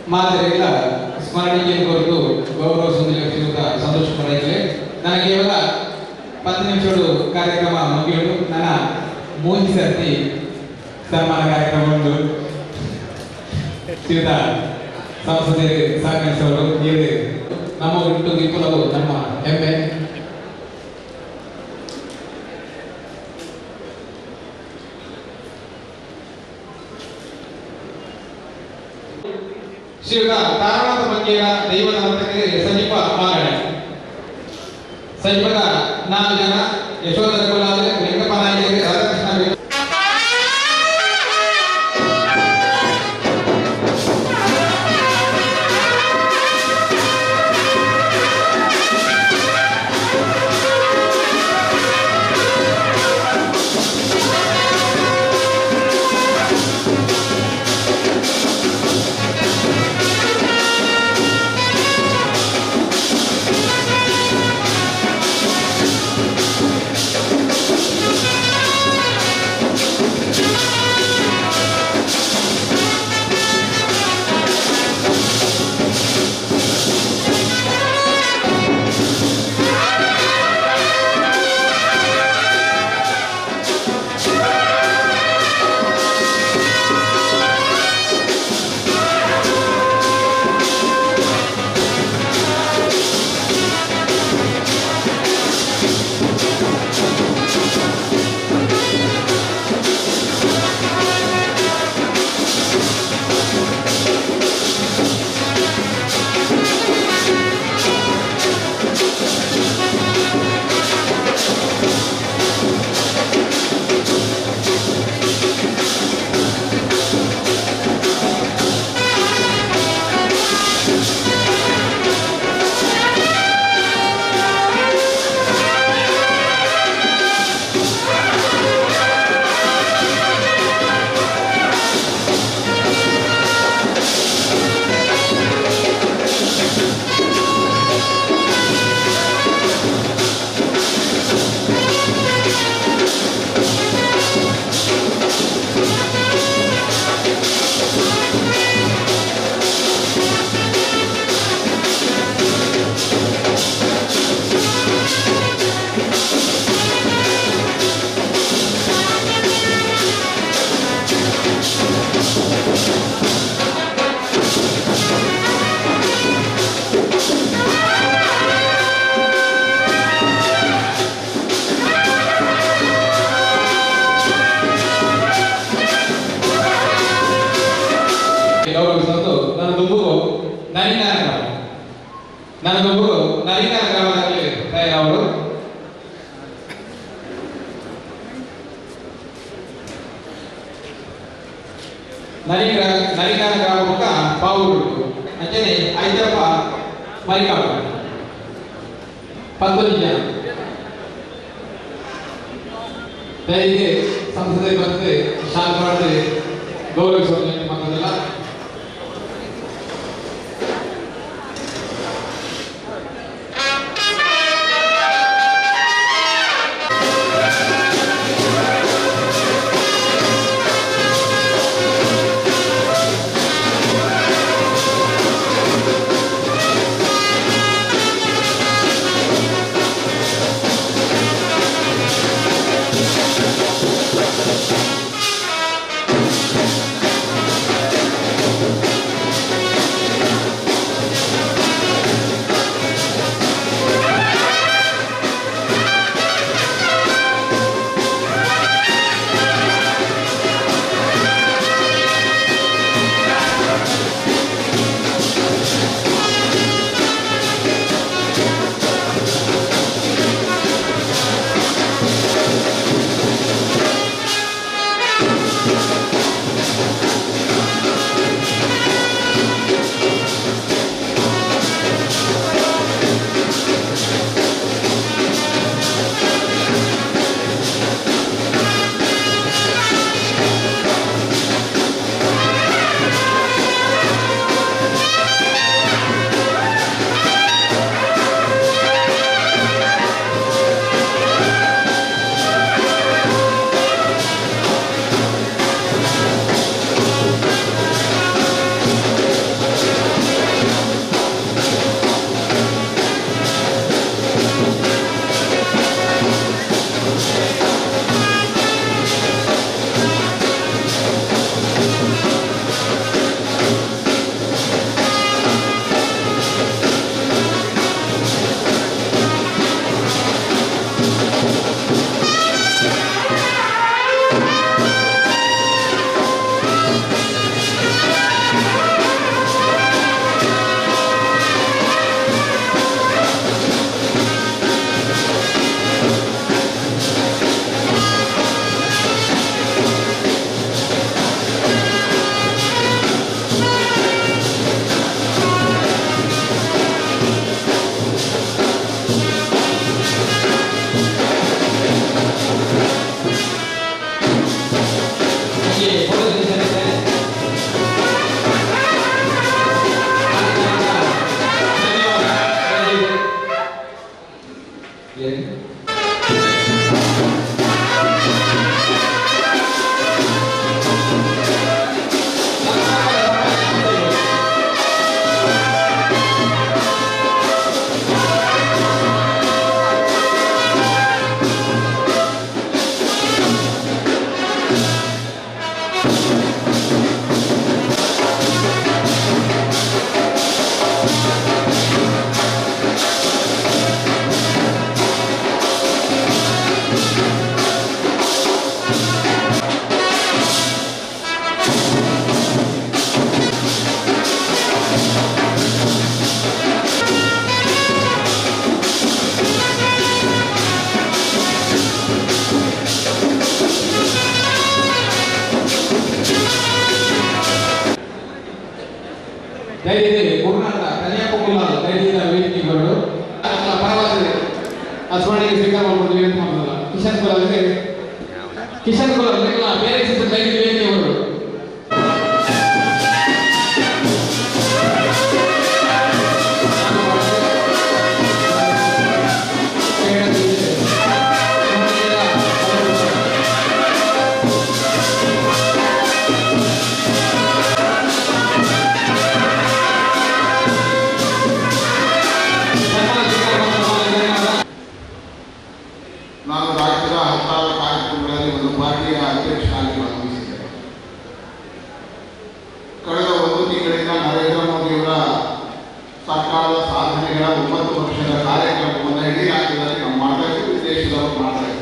ಮಾದರಿಗಳ ಸ್ಮರಣೆಗೆ ಕುರಿತು ಗೌರವ ಸುಂದರ ಶ್ರೀಯುತ ಸಂತೋಷ್ ಕುಮಾರ್ ಇದ್ದಾರೆ ನನಗೆ ಕೇವಲ ಪತ್ತು ನಿಮಿಷಗಳು ಕಾರ್ಯಕ್ರಮ ಮುಗಿಯಲು ನನ್ನ ಮೂಂಜಿ ಸರ್ತಿ ಸನ್ಮಾನ ಕಾರ್ಯಕ್ರಮ ಉಂಟು ಶ್ರೀಯುತ ಸಂಸದರು ಸಹಕರಿಸುವವರು ಇವರು ನಮ್ಮ ಹುಟ್ಟು ವಿಪುಲವು ನಮ್ಮ ಹೆಮ್ಮೆ ಶ್ರೀಯುತ ತಾರನಾಥ ಮಂಗೇರ ದೈವದ ನರ್ತಕರಿಗೆ ಸಮೀಪ ಮಾಗಡೆ ಸಮೀಪದ ನಾಲ್ಕು ಜನ ಯಶೋಧರ ಕುಲಾದ ವೆಂಕಪ್ಪ ನಾಯಕರಿಗೆ ರಾಧಾಕೃಷ್ಣ ಬೇಕು. ಗೌರವಿಸುವುದು ನನ್ನ ದುಂಬುಗು ನರಿನಾರ ಗ್ರಾಮ ನನ್ನ ದುಂಬುಗು ನರಿನಾರ ಗ್ರಾಮದಲ್ಲಿ ತಯಾರವರು ನರಿಗ್ರ ನರಿಗಾರ ಗ್ರಾಮ ಪಕ್ಕ ಪಾವೂರು ಅಂಚನೆ ಐದಪ್ಪ ಮರಿಕಾಪ ಪಂದೊಂದು ಜನ ದಯವಿಗೆ ಸಂಸದೆ ಬಂದು ಶಾಲ್ ಮಾಡಿದ್ರೆ ಗೌರವಿಸೋದು ಮಾತಲ್ಲ ಠಠಠಠ ದಯವಿಟ್ಟು ಗುರುನಾಥ ಕನ್ಯಾಕುಮಾರ ದಯವಿಟ್ಟು ವೇದಿಕೆ ಬರಲು ಪರವಾಗಿಲ್ಲ ಆ ಸ್ಮರಣೆಗೆ ಸ್ವೀಕಾರ ಮಾಡ್ಬೋದು ಅಂತ ಮಾಡೋದಲ್ಲ ಕಿಶನ್ ಕುಲಾಲ್ ಅಂದ್ರೆ ಕಿಶನ್ ಕುಲಾಲ್ ಇಲ್ಲ ಬೇರೆ ಸಿಸ್ಟರ್ ದಯವಿಟ್ಟು ವೇದಿಕೆ ಬರಲು ನಾನು ರಾಜ್ಯದ ಹತ್ತಾರು ಕಾರ್ಯಕ್ರಮಗಳಲ್ಲಿ ಒಂದು ಪಾರ್ಟಿಯ ಅಧ್ಯಕ್ಷನಾಗಿ ಭಾಗವಹಿಸಿದ್ದೆ ಕಳೆದ ಒಂದು ತಿಂಗಳಿಂದ ನರೇಂದ್ರ ಮೋದಿಯವರ ಸರ್ಕಾರದ ಸಾಧನೆಗಳ ಒಂಬತ್ತು ವರ್ಷದ ಕಾರ್ಯಕ್ರಮವನ್ನು ಇಡೀ ರಾಜ್ಯದಲ್ಲಿ ನಾವು ಮಾಡ್ತಾ ಇದ್ದೀವಿ ದೇಶದವರು ಮಾಡ್ತಾ ಇದ್ದೀವಿ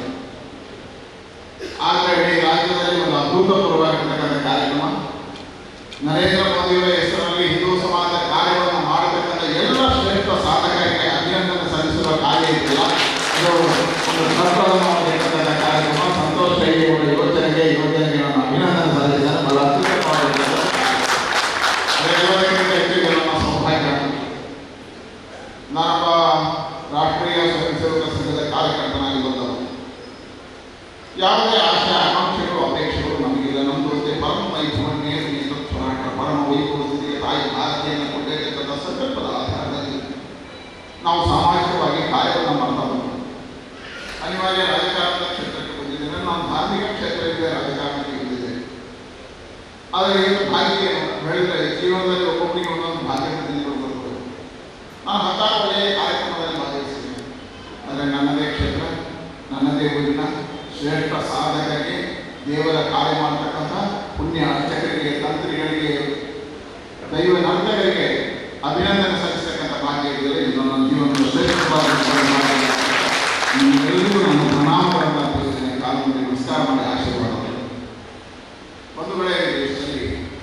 ಆದರೆ ಇಡೀ ರಾಜ್ಯದಲ್ಲಿ ಒಂದು ಅಭೂತಪೂರ್ವವಾಗಿರ್ತಕ್ಕಂಥ ಕಾರ್ಯಕ್ರಮ ನರೇಂದ್ರ ಮೋದಿಯವರ ಹೆಸರಲ್ಲಿ ಹಿಂದೂ ಸಮಾಜದ ಕಾರ್ಯವನ್ನು ಮಾಡತಕ್ಕಂಥ ಎಲ್ಲ ಶ್ರೇಷ್ಠ ಸಾಧಕರಿಗೆ ಅಭಿನಂದನೆ ಸಲ್ಲಿಸುವ ಕಾರ್ಯ ಇದೆಯಲ್ಲ ಅದು ಒಂದು ಸರ್ಕಾರವನ್ನು ಮಾಡತಕ್ಕಂಥ ಕಾರ್ಯಕ್ರಮ ಸಂತೋಷ್ ಶೈಲಿಯವರ ಯೋಜನೆಗೆ ಯೋಜನೆಗೆ ನಾನು ಅಭಿನಂದನೆ ಸಲ್ಲಿಸಿದ್ದೇನೆ ಬಹಳ ಅತ್ಯುತ್ತಮವಾಗಿರ್ತದೆ ಅದೆಲ್ಲದಕ್ಕಿಂತ ಹೆಚ್ಚಿಗೆ ನಮ್ಮ ಸೌಭಾಗ್ಯ ನಾನೊಬ್ಬ ರಾಷ್ಟ್ರೀಯ ಸ್ವಯಂ ಸೇವಕ ಸಂಘದ ಕಾರ್ಯಕರ್ತನಾಗಿ ಬಂದವ ಯಾವುದೇ ಆಶೆ ಆಕಾಂಕ್ಷೆಗಳು ಅಪೇಕ್ಷೆಗಳು ನಮಗಿಲ್ಲ ನಮ್ಮ ಜೊತೆ ಪರಮ ವೈಭವನ್ನೇ ಸ್ವರಾಟ ಪರಮ ವೈಭವಸ್ಥಿತಿಗೆ ತಾಯಿ ಭಾರತೀಯನ್ನು ಕೊಂಡೊಯ್ಯತಕ್ಕಂಥ ಸಂಕಲ್ಪದ ಆಧಾರದಲ್ಲಿ ನಾವು ಸಾಮಾಜಿಕವಾಗಿ ಕಾರ್ಯವನ್ನು ಮಾಡ್ತಾ ಬಂದವು ಅನಿವಾರ್ಯ ರಾಜಕಾರಣದ ಕ್ಷೇತ್ರಕ್ಕೆ ಬಂದಿದ್ದೇನೆ ನಾನು ಧಾರ್ಮಿಕ ಕ್ಷೇತ್ರದಿಂದ ರಾಜಕಾರಣಕ್ಕೆ ಬಂದಿದ್ದೇನೆ ಆದರೆ ಏನು ಭಾಗ್ಯ ಹೇಳಿದ್ರೆ ಜೀವನದಲ್ಲಿ ಒಬ್ಬೊಬ್ಬರಿಗೆ ಒಂದೊಂದು ಭಾಗ್ಯ ಬಂದಿದ್ದು ಬರ್ಬೋದು ನಾನು ಹತ್ತಾರು ಒಳ್ಳೆಯ ಕಾರ್ಯಕ್ರಮದಲ್ಲಿ ಭಾಗವಹಿಸಿದ್ದೇನೆ ಆದರೆ ನನ್ನದೇ ಕ್ಷೇತ್ರ ನನ್ನದೇ ಊರಿನ ಶ್ರೇಷ್ಠ ಸಾಧಕರಿಗೆ ದೇವರ ಕಾರ್ಯ ಮಾಡತಕ್ಕಂಥ ಪುಣ್ಯ ಅರ್ಚಕರಿಗೆ ತಂತ್ರಿಗಳಿಗೆ ದೈವ ನರ್ತಕರಿಗೆ ಅಭಿನಂದನೆ ಸಲ್ಲಿಸತಕ್ಕಂಥ ಭಾಗ್ಯ ಇದೆಯಲ್ಲ ಇದು ನನ್ನ ಜೀವನದ ಶ್ರೇಷ್ಠವಾದ ನಿಮ್ಮೆಲ್ಲರಿಗೂ ನಾನು ಪ್ರಣಾಮಗಳನ್ನು ಅರ್ಪಿಸ್ತೇನೆ ಕಾಲು ಮುಂದೆ ನಮಸ್ಕಾರ ಮಾಡಿ ಆಶೀರ್ವಾದ ಒಂದು ವೇಳೆ ಈ ದೇಶದಲ್ಲಿ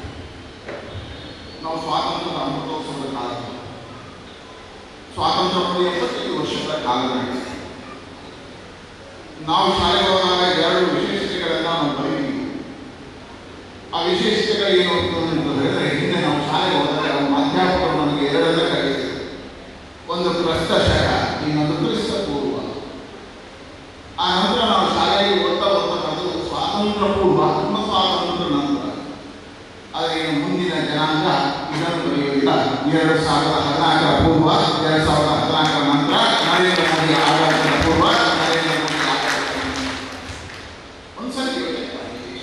ನಾವು ಸ್ವಾತಂತ್ರ್ಯದ ಅಮೃತೋತ್ಸವದ ಕಾಲ ಸ್ವಾತಂತ್ರ್ಯ ಪಡೆಯುವ ಎಪ್ಪತ್ತೈದು ವರ್ಷಗಳ ಕಾಲದಲ್ಲಿ ನಾವು ಶಾಲೆಗೆ ಹೋದಾಗ ಎರಡು ವಿಶೇಷತೆಗಳನ್ನು ನಾವು ಬರೀತೀವಿ ಆ ವಿಶೇಷತೆಗಳು ಏನು ಅಂತ ಹೇಳಿದ್ರೆ ಹಿಂದೆ ನಾವು ಶಾಲೆಗೆ ಹೋದಾಗ ನಮ್ಮ ಅಧ್ಯಾಪಕರು ನಮಗೆ ಎರಡನ್ನೇ ಕರೀತಾರೆ ಒಂದು ಕ್ರಿಸ್ತ ಶಕ ಇನ್ನೊಂದು ಕ್ರಿಸ್ತ ಪೂರ್ವ ಆ ನಂತರ ನಾವು ಶಾಲೆಗೆ ಓದ್ತಾ ಓದ್ತಾ ಕಳೆದು ಸ್ವಾತಂತ್ರ್ಯ ಪೂರ್ವ ನಮ್ಮ ಸ್ವಾತಂತ್ರ್ಯ ನಂತರ ಆದರೆ ಇನ್ನು ಮುಂದಿನ ಜನಾಂಗ ಇದನ್ನು ಬರೆಯುವುದಿಲ್ಲ ಎರಡು ಸಾವಿರದ ಹದಿನಾಲ್ಕರ ಪೂರ್ವ ಎರಡು ಸಾವಿರದ ಹದಿನಾಲ್ಕರ ನಂತರ ನರೇಂದ್ರ ಮೋದಿ ಆಡಳಿತದ ಪೂರ್ವ ನರೇಂದ್ರ ಮೋದಿ ಆಡಳಿತದ ನಂತರ. ಒಂದ್ಸರಿ ಯೋಚನೆ ಮಾಡಿ.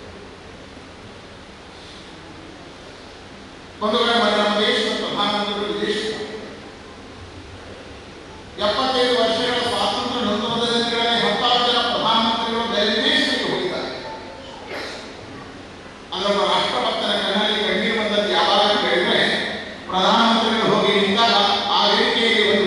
ಒಂದು ವೇಳೆ ಮತ್ತೆ ನಮ್ಮ ದೇಶದ ಪ್ರಧಾನಮಂತ್ರಿಗಳು ದೇಶ ಎಪ್ಪತ್ತೈದು ವರ್ಷಗಳ ಸ್ವಾತಂತ್ರ್ಯ ನಂತರದ ದಿನಗಳಲ್ಲಿ ಹತ್ತಾರು ಜನ ಪ್ರಧಾನಮಂತ್ರಿಗಳು ಬೇರೆ ದೇಶಕ್ಕೆ ಹೋಗಿದ್ದಾರೆ ಅದರೊಬ್ಬ ರಾಷ್ಟ್ರಭಕ್ತನ ಕಣ್ಣಲ್ಲಿ ಕಣ್ಣೀರು ಬಂದದ್ದು ಯಾವಾಗ ಕೇಳಿದ್ರೆ ಪ್ರಧಾನಮಂತ್ರಿಗಳು ಹೋಗಿ ನಿಂತಾಗ ಆ ವೇದಿಕೆಯಲ್ಲಿ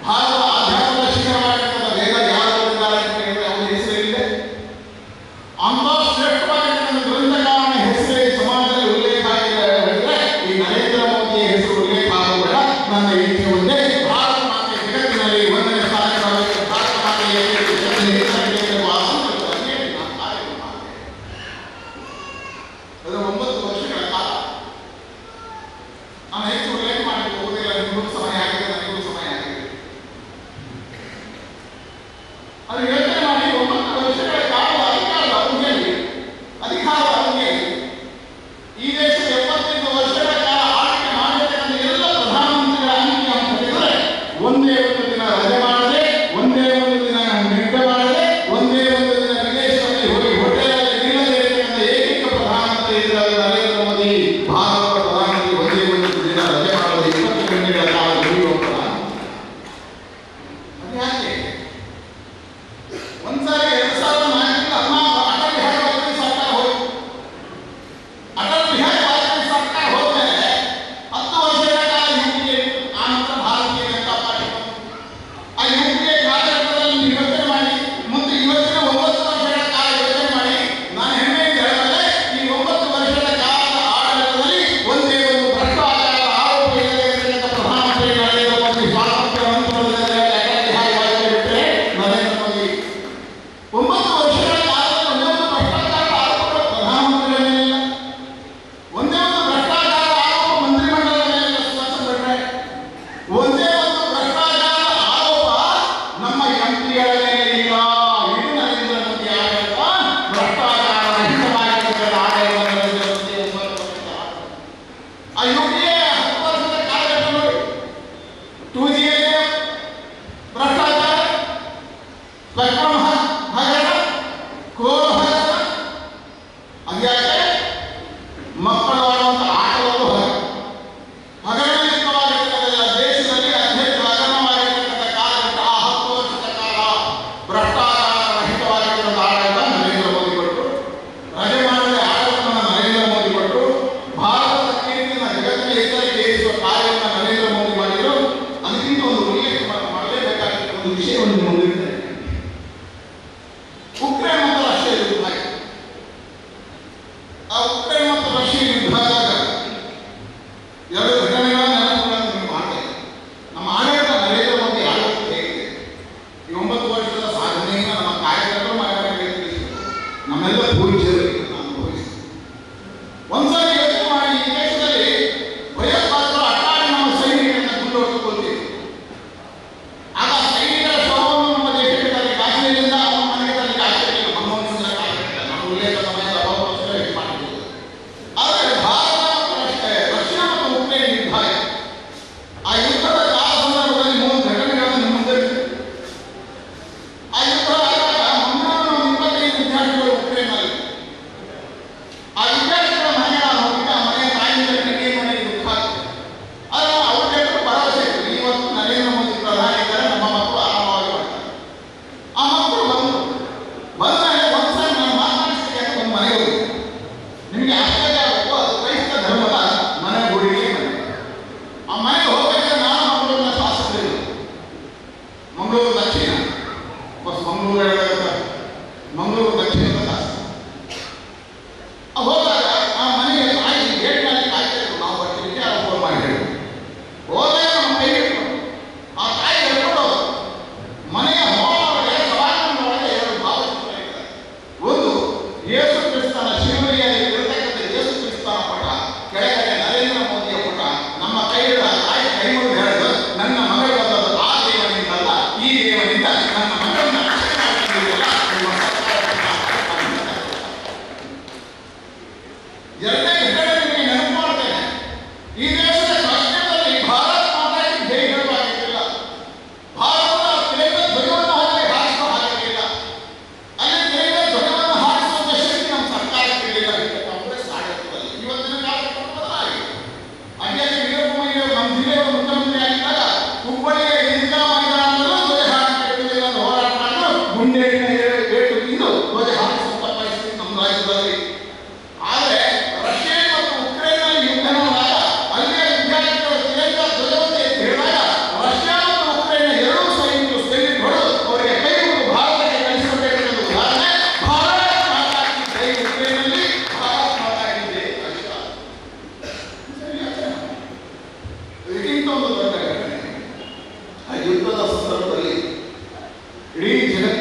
ಭಾರತದ ಆಧ್ಯಾತ್ಮದ ಶಿಖರವಾಗಿರ್ತಕ್ಕಂಥ ವೇದ ಯಾರು ಬರೆದಿದ್ದಾರೆ ಅಂತ ಕೇಳಿದ್ರೆ ಅವನ ಹೆಸರೇನಿದೆ ಅಂತ ಶ್ರೇಷ್ಠವಾಗಿರ್ತಕ್ಕಂಥ ಗ್ರಂಥಕಾರನ ಹೆಸರೇ ಈ ಸಮಾಜದಲ್ಲಿ ಉಲ್ಲೇಖ ಆಗಿದೆ ಹೇಳಿದ್ರೆ ಈ ನರೇಂದ್ರ ಮೋದಿಯ ಹೆಸರು ಉಲ್ಲೇಖ ಆಗುವುದಿಲ್ಲ ನನ್ನ ಇಚ್ಛೆ ಒಂದೇ ಭಾರತ ಮಾತೆ ಜಗತ್ತಿನಲ್ಲಿ ಒಂದನೇ ಸ್ಥಾನಕ್ಕೆ ಬರಬೇಕು ಭಾರತ ಮಾತೆಯ ಜಗತ್ತಿನ ಹೆಸರಾಗಬೇಕು ಆ ಸಂಕಲ್ಪದಲ್ಲಿ ನಾನು ಕಾರ್ಯವನ್ನು ಮಾಡ್ತೇನೆ ಅದು ಒಂಬತ್ತು ವರ್ಷಗಳ ಕಾಲ ನಾನು ಹೆಚ್ಚು ಉಲ್ಲೇಖ ಮಾಡಲಿಕ್ಕೆ ಹೋಗುದಿಲ್ಲ ನಿಮಗೂ ಸಮಯ ಆಗಿದೆ ನನಗೂ ಸಮಯ ಆಗಿದೆ ಅದು ಯೋಚನೆ ಮಾಡಿ ಒಂಬತ್ತು ವರ್ಷಗಳ ಕಾಲ ಅಧಿಕಾರದ ಅವಧಿಯಲ್ಲಿ ಅಧಿಕಾರದ ಅವಧಿಯಲ್ಲಿ ಈ ದೇಶದ ಎಪ್ಪತ್ತೈದು ವರ್ಷಗಳ ಕಾಲ ಆಳ್ವಿಕೆ ಮಾಡಿರ್ತಕ್ಕಂಥ ಎಲ್ಲ ಪ್ರಧಾನಮಂತ್ರಿಗಳ ಅಂಕಿ ಅಂತ ಹೇಳಿದ್ರೆ ಒಂದೇ ಒಂದು ದಿನ ರಜೆ ಮಾಡದೆ ಒಂದೇ ಒಂದು ದಿನ ನಿದ್ದೆ ಮಾಡದೆ ಒಂದೇ ಒಂದು ದಿನ ವಿದೇಶದಲ್ಲಿ ಹೋಗಿ ಹೋಟೆಲಲ್ಲಿ ನಿಲ್ಲದೆ ಇರತಕ್ಕಂಥ ಏಕೈಕ ಪ್ರಧಾನಮಂತ್ರಿ ಇದ್ದಾರೆ ನರೇಂದ್ರ ಮೋದಿ ಭಾರತದ ಪ್ರಧಾನಮಂತ್ರಿ ಒಂದೇ ಒಂದು ದಿನ ರಜೆ ಮಾಡದೆ ಇಪ್ಪತ್ತು ಗಂಟೆಗಳ ಕಾಲ ದುಡಿಯುವ ಪ್ರಧಾನಮಂತ್ರಿ ಅದು ಯಾಕೆ ಒಂದ್ಸಾರಿ ಎರಡ್ ಸಾವಿರದ ನಾಲ್ಕರಿಂದ ಹದಿನಾಲ್ಕು ಅಟಲ್ ಬಿಹಾರಿ ವಾಜಪೇಯಿ ಸರ್ಕಾರ ಹೋಯ್ತು ಅಟಲ್ ಬಿಹಾರಿ ವಾಜಪೇಯಿ ಸರ್ಕಾರ ಹೋದ್ಮೇಲೆ ಹತ್ತು ವರ್ಷಗಳ ಕಾಲ ಯುಪಿಎ ಆನಂತರ ಭಾರತೀಯ ಜನತಾ ಪಾರ್ಟಿ ಬಂತು. ಆ ಯುಪಿಎ ಕಾಲಘಟ್ಟದಲ್ಲಿ ನೀವು ಯೋಚನೆ ಮಾಡಿ ಮುಂದೆ ಇವತ್ತಿನ ಒಂಬತ್ತು ವರ್ಷಗಳ ಕಾಲ ಯೋಚನೆ ಮಾಡಿ ನಾನು ಹೆಮ್ಮೆಯಿಂದ ಹೇಳಬಲ್ಲೆ ಈ ಒಂಬತ್ತು ವರ್ಷಗಳ ಕಾಲದ ಆಡಳಿತದಲ್ಲಿ ಒಂದೇ ಒಂದು ಭ್ರಷ್ಟಾಚಾರದ ಆರೋಪ ಇಲ್ಲದೆ ಇರತಕ್ಕಂಥ ಪ್ರಧಾನಮಂತ್ರಿ ನರೇಂದ್ರ ಮೋದಿ ಸ್ವಾತಂತ್ರ್ಯ ನಂತರದಲ್ಲಿ ಅಟಲ್ ಬಿಹಾರಿ ವಾಜಪೇಯಿ ಬಿಟ್ಟರೆ ನರೇಂದ್ರ ಮೋದಿ ಒಂಬತ್ತು ವರ್ಷಗಳ ಕಾಲದಲ್ಲಿ ಒಂದೇ ಒಂದು ಭ್ರಷ್ಟಾಚಾರದ ಆರೋಪಗಳು ಪ್ರಧಾನಮಂತ್ರಿಗಳ ಮೇಲಿಲ್ಲ ಒಂದೇ ಒಂದು ಭ್ರಷ್ಟಾಚಾರದ ಆರೋಪ ಮಂತ್ರಿಮಂಡಲದ ಮೇಲೆ ಸುಧಾರಿಸ ಬಿಟ್ರೆ ಒಂದೇ ಒಂದು ಭ್ರಷ್ಟಾಚಾರದ ಆರೋಪ ನಮ್ಮ ಎಂಪಿಗಳ ಮೇಲೆ ಇಲ್ಲ ಇದು ನರೇಂದ್ರ ಮೋದಿ ಆಡಳಿತ ಭ್ರಷ್ಟಾಚಾರ ರಹಿತವಾಗಿರ್ತಕ್ಕಂಥ ಆಡಳಿತ ನರೇಂದ್ರ ಮೋದಿ ಒಂಬತ್ತು ವರ್ಷದ ಆಡಳಿತ. ಆ ಯುಪಿಎ ಹತ್ತು ವರ್ಷದ ಕಾಲಘಟ್ಟ ನೋಡಿ ಟೂ ಜಿಯಲ್ಲಿ ಭ್ರಷ್ಟಾಚಾರ ಸ್ಪೆಕ್ಟ್ರಮ್ ಹ- ಹಗರಣ ಕೋರ್ ಹಗರಣ ಅದ್ಯಾಕೆ ಮಕ್ಕಳು ಆಡುವಂಥ ಆಟದಲ್ಲೂ ಹಗರಣ ಹಗರಣಯುಕ್ತವಾಗಿರ್ತಕ್ಕಂಥ ದೇಶದಲ್ಲಿ ಅತ್ಯಂತ ಹಗರಣವಾಗಿರ್ತಕ್ಕಂಥ ಕಾಲಘಟ್ಟ ಆ ಹತ್ತು ವರ್ಷದ ಕಾಲ ಭ್ರಷ್ಟಾಚಾರ ರಹಿತವಾಗಿರ್ತಕ್ಕಂಥ ಆಡಳಿತ ನರೇಂದ್ರ ಮೋದಿ ಕೊಟ್ಟರು ರಜೆ ಮಾಡದೆ ಆಡಳಿತವನ್ನು ನರೇಂದ್ರ ಮೋದಿ ಕೊಟ್ಟರು ಭಾರತದ ಕೀರ್ತಿಯನ್ನು ಜಗತ್ತಿನ ಎತ್ತರಕ್ಕೆ ಏರಿಸುವ ಕಾರ್ಯವನ್ನು ನರೇಂದ್ರ ಮೋದಿ ಮಾಡಿದರು ಅದಕ್ಕಿಂತ ಒಂದು ಉಲ್ಲೇಖ ಮಾಡ್- ಮಾಡಲೇಬೇಕಾಗಿದ್ದ ಒಂದು ವಿಷಯವನ್ನು ನಿಮ್ಮ ಮುಂದೆ ಇಡ್ತೇನೆ. ಉಕ್ರೇನ್ ಮತ್ತು ರಷ್ಯಾ ಯುದ್ಧ ಆಯ್ತು. ಆ ಉಕ್ರೇನ್ ಮತ್ತು ರಷ್ಯಾ ಯುದ್ಧ ಆದಾಗ ಎರಡು ಘಟನೆಗಳ ನೆನಪುಗಳನ್ನು ನಿಮಗೆ ಮಾಡ್ತೇನೆ ನಮ್ಮ ಆಡಳಿತ ನರೇಂದ್ರ ಮೋದಿ ಆಡಳಿತ ಹೇಗಿದೆ ಈ ಒಂಬತ್ತು ವರ್ಷದ ಸಾಧನೆಯನ್ನು ನಮ್ಮ ಕಾರ್ಯಕರ್ತರು ಮಾಡಬೇಕು ನಮ್ಮೆಲ್ಲ ಪೂಜ್ಯರು ಇದನ್ನು ಅನುಭವಿಸಿ ಒಂದ್ಸರಿ ಯೋಚನೆ ಮಾಡಿ ಈ ದೇಶದಲ್ಲಿ ಭಯೋತ್ಪಾದಕರು ಅಟ್ಟಾಡಿ ನಮ್ಮ ಸೈನಿಕರನ್ನ ಗುಂಡೊಡೆದುಕೊಳ್ತಿದ್ರು ಆಗ ಸೈನಿಕರ ಶವವನ್ನು ನಮ್ಮ ದೇಶಕ್ಕೆ ತರಲಿಕ್ಕೆ ಕಾಶ್ಮೀರದಿಂದ ಅವನ ಮನೆಗೆ ತರಲಿಕ್ಕೆ ಆಗ್ತಿರಲಿಲ್ಲ ಮನಮೋಹನ್ ಸಿಂಗ್ರ ಕಾಲಘಟ್ಟ ನಮ್ಮ ಉಲ್ಲೇಖ ಸಮಯದ ಅಭಾವಕ್ಕೋಸ್ಕರ ಇದು ಮಾಡಿದ್ದೀವಿ ಆದರೆ ಭಾರತ ಮತ್ತು ರಷ್ಯಾ ರಷ್ಯಾ ಮತ್ತು ಉಕ್ರೇನ್ ಯುದ್ಧ ಆಯಿತು. ಆ ಯುದ್ಧದ ಕಾಲ ಸಂದರ್ಭದಲ್ಲಿ ಮೂರು ಘಟನೆಗಳನ್ನು ನಿಮ್ಮ ಮುಂದೆ ಇಡ್ತೇನೆ. ಆ ಯುದ್ಧ ಆದಾಗ ಮುನ್ನೂರ ಇಪ್ಪತ್ತೈದು ವಿದ್ಯಾರ್ಥಿಗಳು ಉಕ್ರೇನ್ನಲ್ಲಿ ಆ ವಿದ್ಯಾರ್ಥಿಗಳ ಮನೆಯ ಹೋಗಿದ್ದ ಆ ಮನೆಯ ತಾಯಿಯಿಂದ ಕಣ್ಣಿಗೆ ಮನೆಗೆ ದುಃಖ ಆಗ್ತದೆ ಆದರೆ ಅವ್ರಿಗೆ ಭರವಸೆ ಇತ್ತು ಇವತ್ತು ನರೇಂದ್ರ ಮೋದಿ ಪ್ರಧಾನಿ ಇದ್ದಾರೆ ನಮ್ಮ ಮಕ್ಕಳು ಆರಾಮವಾಗಿ ಮಾಡ್ತಾರೆ ಆ ಮಕ್ಕಳು ಬಂದರು ಬಂದಾಗ ಒಂದ್ಸರಿ ನಾನು ಮಾತನಾಡಿಸ್ತೀನಿ ಅಂತ ಒಂದು ಮನೆಗೆ ಹೋಗಿದ್ದೆ ನಿಮಗೆ ಆಶ್ಚರ್ಯ ಆಗಬೇಕು ಅದು ಕ್ರೈಸ್ತ ಧರ್ಮದ ಮನೆ ಗುಡಿಗೆ ಮನೆ ಆ ಮನೆಗೆ ಹೋಗಬೇಕಾದ್ರೆ ನಾನು ಮಂಗಳೂರಿನ ಶಾಸಕರು ಮಂಗಳೂರು ದಕ್ಷಿಣ ಬಸ್ ಮಂಗಳೂರು ಹೇಳೋದಂತ ಮಂಗಳೂರು ದಕ್ಷಿಣದ ಶಾಸಕ ಆ ಹೋದಾಗ ಆ ಮನೆಗೆ ತಾಯಿ ಗೇಟ್ನಲ್ಲಿ ಕಾಯ್ತಾ ಇದ್ರು ನಾವು ಬರ್ತೀವಿ ಯಾರೋ ಫೋನ್ ಮಾಡಿ ಹೇಳಿದ್ರು ಹೋದಾಗ ನಮ್ಮ ಕೈ ಹಿಡ್ಕೊಂಡು ಆ ತಾಯಿ ಹೇಳ್ಕೊಂಡು ಹೋದ್ರು. ಮನೆಯ ಹೋಳೊಳಗೆ ಸಭಾಂಗಣದೊಳಗೆ ಎರಡು ಭಾವಚಿತ್ರ ಇದ್ದಾರೆ ಒಂದು ಯೇಸು ಕ್ರಿಸ್ತನ ಶಿಲುಬೆಯಲ್ಲಿ ಇರತಕ್ಕಂಥ ಯೇಸು ಕ್ರಿಸ್ತನ ಪಟ ಕೆಳಗಡೆ ನರೇಂದ್ರ ಮೋದಿಯ ಪಟ ನಮ್ಮ ಕೈ ಹಿಡಿದ ತಾಯಿ ಕೈ ಮುಗಿದು ಹೇಳಿದ್ರು ನನ್ನ ಮಗಳು ಬಂದದ್ದು ಆ ದೇವನಿಂದಲ್ಲ ಈ ದೇವನಿಂದ